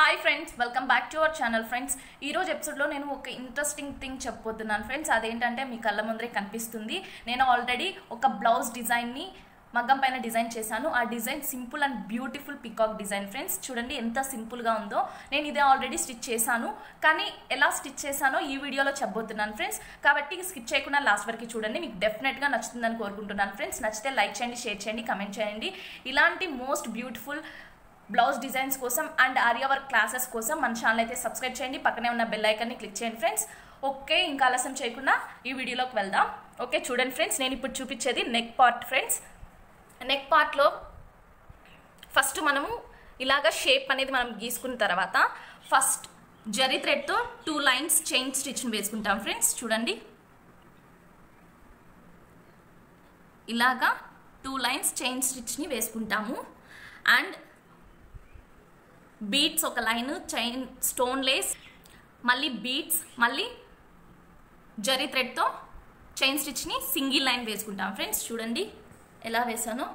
hi friends welcome back to our channel friends ఈ రోజు ఎపిసోడ్లో నేను ఒక ఇంట్రెస్టింగ్ థింగ్ చెప్పబోతున్నాను ఫ్రెండ్స్ అదేంటంటే మీ కళ్ళ ముందరే కనిపిస్తుంది నేను ఆల్రెడీ ఒక బ్లౌజ్ డిజైన్ని మగ్గం పైన డిజైన్ చేశాను ఆ design simple and beautiful peacock design friends చూడండి ఎంత సింపుల్గా ఉందో నేను ఇదే ఆల్రెడీ స్టిచ్ చేశాను కానీ ఎలా స్టిచ్ చేశానో ఈ వీడియోలో చెప్పబోతున్నాను ఫ్రెండ్స్ కాబట్టి స్కిప్ చేయకుండా లాస్ట్ వరకు చూడండి మీకు డెఫినెట్గా నచ్చుతుందని కోరుకుంటున్నాను ఫ్రెండ్స్ నచ్చితే లైక్ చేయండి షేర్ చేయండి కమెంట్ చేయండి ఇలాంటి మోస్ట్ బ్యూటిఫుల్ బ్లౌజ్ డిజైన్స్ కోసం అండ్ ఆర్యవర్క్ క్లాసెస్ కోసం మన ఛానల్ అయితే సబ్స్క్రైబ్ చేయండి పక్కనే ఉన్న బెల్ ఐకాన్ని క్లిక్ చేయండి ఫ్రెండ్స్ ఓకే ఇంకా ఆలస్యం చేయకుండా ఈ వీడియోలోకి వెళ్దాం ఓకే చూడండి ఫ్రెండ్స్ నేను ఇప్పుడు చూపించేది నెక్ పార్ట్ ఫ్రెండ్స్ నెక్ పార్ట్లో ఫస్ట్ మనము ఇలాగ షేప్ అనేది మనం గీసుకున్న తర్వాత ఫస్ట్ జరీ థ్రెడ్తో టూ లైన్స్ చైన్ స్టిచ్ని వేసుకుంటాం ఫ్రెండ్స్ చూడండి ఇలాగా టూ లైన్స్ చైన్ స్టిచ్ని వేసుకుంటాము అండ్ బీట్స్ ఒక లైన్ చైన్ స్టోన్ లేస్ మళ్ళీ బీట్స్ మళ్ళీ జరీ థ్రెడ్తో చైన్ స్టిచ్ని సింగిల్ లైన్ వేసుకుంటాం ఫ్రెండ్స్ చూడండి ఎలా వేసానో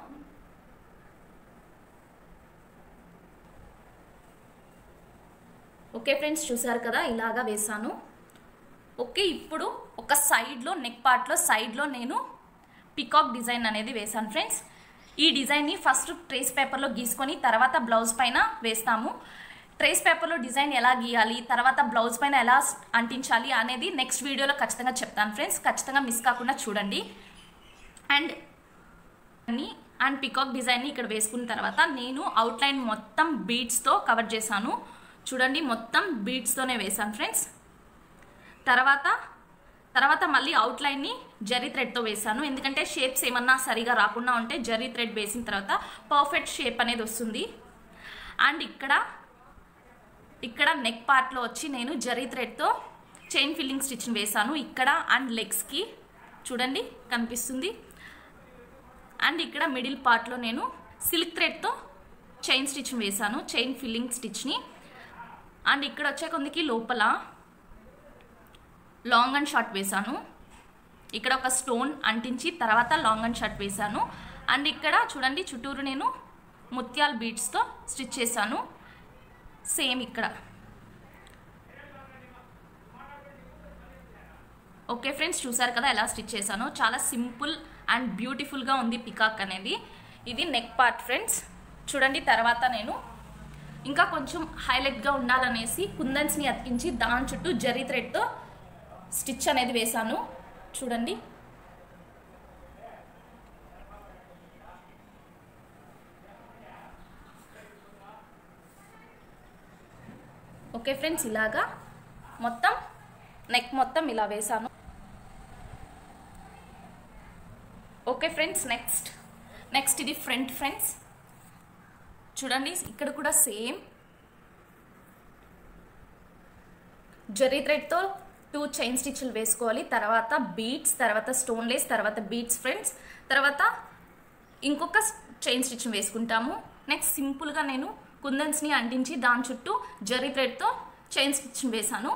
ఓకే ఫ్రెండ్స్ చూసారు కదా ఇలాగా వేసాను ఓకే ఇప్పుడు ఒక సైడ్లో నెక్ పార్ట్లో సైడ్లో నేను పికాక్ డిజైన్ అనేది వేసాను ఫ్రెండ్స్ ఈ డిజైన్ని ఫస్ట్ ట్రేస్ పేపర్లో గీసుకొని తర్వాత బ్లౌజ్ పైన వేస్తాము ట్రేస్ పేపర్లో డిజైన్ ఎలా గీయాలి తర్వాత బ్లౌజ్ పైన ఎలా అంటించాలి అనేది నెక్స్ట్ వీడియోలో ఖచ్చితంగా చెప్తాను ఫ్రెండ్స్ ఖచ్చితంగా మిస్ కాకుండా చూడండి అండ్ అండ్ పికాక్ డిజైన్ని ఇక్కడ వేసుకున్న తర్వాత నేను అవుట్లైన్ మొత్తం బీడ్స్తో కవర్ చేశాను చూడండి మొత్తం బీడ్స్తోనే వేశాను ఫ్రెండ్స్ తర్వాత తర్వాత మళ్ళీ అవుట్లైన్ని జరీ థ్రెడ్తో వేసాను ఎందుకంటే షేప్స్ ఏమన్నా సరిగా రాకుండా ఉంటే జరీ థ్రెడ్ వేసిన తర్వాత పర్ఫెక్ట్ షేప్ అనేది వస్తుంది అండ్ ఇక్కడ ఇక్కడ నెక్ పార్ట్లో వచ్చి నేను జరీ థ్రెడ్తో చైన్ ఫిల్లింగ్ స్టిచ్ని వేసాను ఇక్కడ అండ్ లెగ్స్కి చూడండి కనిపిస్తుంది అండ్ ఇక్కడ మిడిల్ పార్ట్లో నేను సిల్క్ థ్రెడ్తో చైన్ స్టిచ్ని వేసాను చైన్ ఫిల్లింగ్ స్టిచ్ని అండ్ ఇక్కడ వచ్చే కొందికి లోపల లాంగ్ అండ్ షార్ట్ వేసాను ఇక్కడ ఒక స్టోన్ అంటించి తర్వాత లాంగ్ అండ్ షార్ట్ వేసాను అండ్ ఇక్కడ చూడండి చుట్టూరు నేను ముత్యాల్ బీడ్స్తో స్టిచ్ చేశాను సేమ్ ఇక్కడ ఓకే ఫ్రెండ్స్ చూసారు కదా ఎలా స్టిచ్ చేశానో చాలా సింపుల్ అండ్ బ్యూటిఫుల్గా ఉంది పికాక్ అనేది ఇది నెక్ పార్ట్ ఫ్రెండ్స్ చూడండి తర్వాత నేను ఇంకా కొంచెం హైలైట్గా ఉండాలనేసి కుందన్స్ని అతికించి దాని చుట్టూ జరీ థ్రెడ్తో స్టిచ్ అనేది వేశాను చూడండి ఓకే ఫ్రెండ్స్ ఇలాగా మొత్తం నెక్ మొత్తం ఇలా వేసాను ఓకే ఫ్రెండ్స్ నెక్స్ట్ నెక్స్ట్ ఇది ఫ్రంట్ ఫ్రెండ్స్ చూడండి ఇక్కడ కూడా సేమ్ జరీ థ్రెడ్తో టూ చైన్ స్టిచ్లు వేసుకోవాలి తర్వాత బీట్స్ తర్వాత స్టోన్ లేస్ తర్వాత బీట్స్ ఫ్రెండ్స్ తర్వాత ఇంకొక చైన్ స్టిచ్ వేసుకుంటాము నెక్స్ట్ సింపుల్గా నేను కుందన్స్ని అంటించి దాని చుట్టూ జరీ థ్రెడ్తో చైన్ స్టిచ్ వేసాను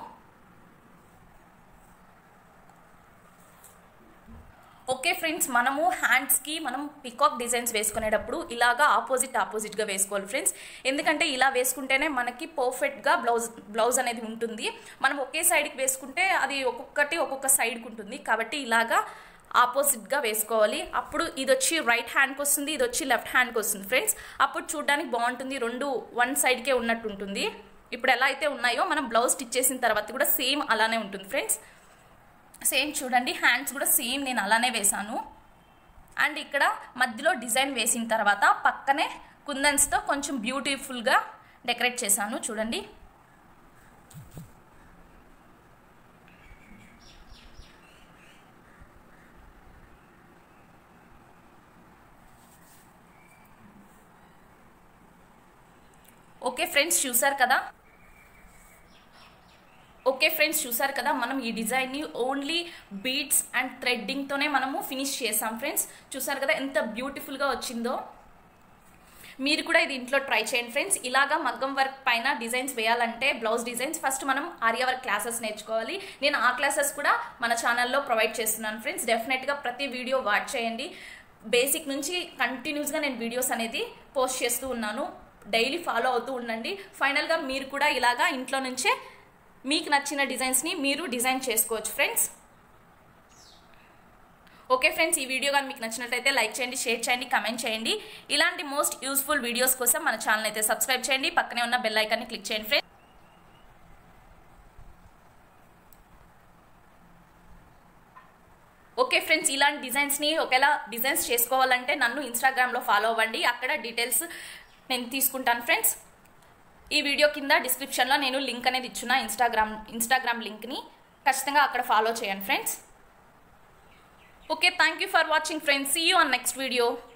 ఓకే ఫ్రెండ్స్ మనము హ్యాండ్స్కి మనం పికాక్ డిజైన్స్ వేసుకునేటప్పుడు ఇలాగా ఆపోజిట్ ఆపోజిట్గా వేసుకోవాలి ఫ్రెండ్స్ ఎందుకంటే ఇలా వేసుకుంటేనే మనకి పర్ఫెక్ట్గా బ్లౌజ్ బ్లౌజ్ అనేది ఉంటుంది మనం ఒకే సైడ్కి వేసుకుంటే అది ఒక్కొక్కటి ఒక్కొక్క సైడ్కి ఉంటుంది కాబట్టి ఇలాగా ఆపోజిట్గా వేసుకోవాలి అప్పుడు ఇది వచ్చి రైట్ హ్యాండ్కి వస్తుంది ఇది వచ్చి లెఫ్ట్ హ్యాండ్కి వస్తుంది ఫ్రెండ్స్ అప్పుడు చూడడానికి బాగుంటుంది రెండు వన్ సైడ్కే ఉన్నట్టు ఉంటుంది ఇప్పుడు ఎలా అయితే ఉన్నాయో మనం బ్లౌజ్ స్టిచ్ చేసిన తర్వాత కూడా సేమ్ అలానే ఉంటుంది ఫ్రెండ్స్ సేమ్ చూడండి హ్యాండ్స్ కూడా సేమ్ నేను అలానే వేశాను అండ్ ఇక్కడ మధ్యలో డిజైన్ వేసిన తర్వాత పక్కనే కుందన్స్తో కొంచెం బ్యూటిఫుల్గా డెకరేట్ చేశాను చూడండి ఓకే ఫ్రెండ్స్ చూసారు కదా ఓకే ఫ్రెండ్స్ చూసారు కదా మనం ఈ డిజైన్ని ఓన్లీ బీడ్స్ అండ్ థ్రెడ్డింగ్తోనే మనము ఫినిష్ చేసాం ఫ్రెండ్స్ చూసారు కదా ఎంత బ్యూటిఫుల్గా వచ్చిందో మీరు కూడా ఇది ఇంట్లో ట్రై చేయండి ఫ్రెండ్స్ ఇలాగా మగ్గం వర్క్ పైన డిజైన్స్ వేయాలంటే బ్లౌజ్ డిజైన్స్ ఫస్ట్ మనం ఆర్య వర్క్ క్లాసెస్ నేర్చుకోవాలి నేను ఆ క్లాసెస్ కూడా మన ఛానల్లో ప్రొవైడ్ చేస్తున్నాను ఫ్రెండ్స్ డెఫినెట్గా ప్రతి వీడియో వాచ్ చేయండి బేసిక్ నుంచి కంటిన్యూస్గా నేను వీడియోస్ అనేది పోస్ట్ చేస్తూ ఉన్నాను డైలీ ఫాలో అవుతూ ఉండండి ఫైనల్గా మీరు కూడా ఇలాగా ఇంట్లో నుంచే మీకు నచ్చిన డిజైన్స్ని మీరు డిజైన్ చేసుకోవచ్చు ఫ్రెండ్స్ ఓకే ఫ్రెండ్స్ ఈ వీడియో కానీ మీకు నచ్చినట్లయితే లైక్ చేయండి షేర్ చేయండి కమెంట్ చేయండి ఇలాంటి మోస్ట్ యూస్ఫుల్ వీడియోస్ కోసం మన ఛానల్ అయితే సబ్స్క్రైబ్ చేయండి పక్కనే ఉన్న బెల్ ఐకాన్ని క్లిక్ చేయండి ఫ్రెండ్స్ ఓకే ఫ్రెండ్స్ ఇలాంటి డిజైన్స్ని ఒకవేళ డిజైన్స్ చేసుకోవాలంటే నన్ను ఇన్స్టాగ్రామ్లో ఫాలో అవ్వండి అక్కడ డీటెయిల్స్ నేను తీసుకుంటాను ఫ్రెండ్స్ ఈ వీడియో కింద డిస్క్రిప్షన్లో నేను లింక్ అనేది ఇచ్చున్న ఇన్స్టాగ్రామ్ ఇన్స్టాగ్రామ్ లింక్ని ఖచ్చితంగా అక్కడ ఫాలో చేయండి friends okay thank you for watching friends see you on next video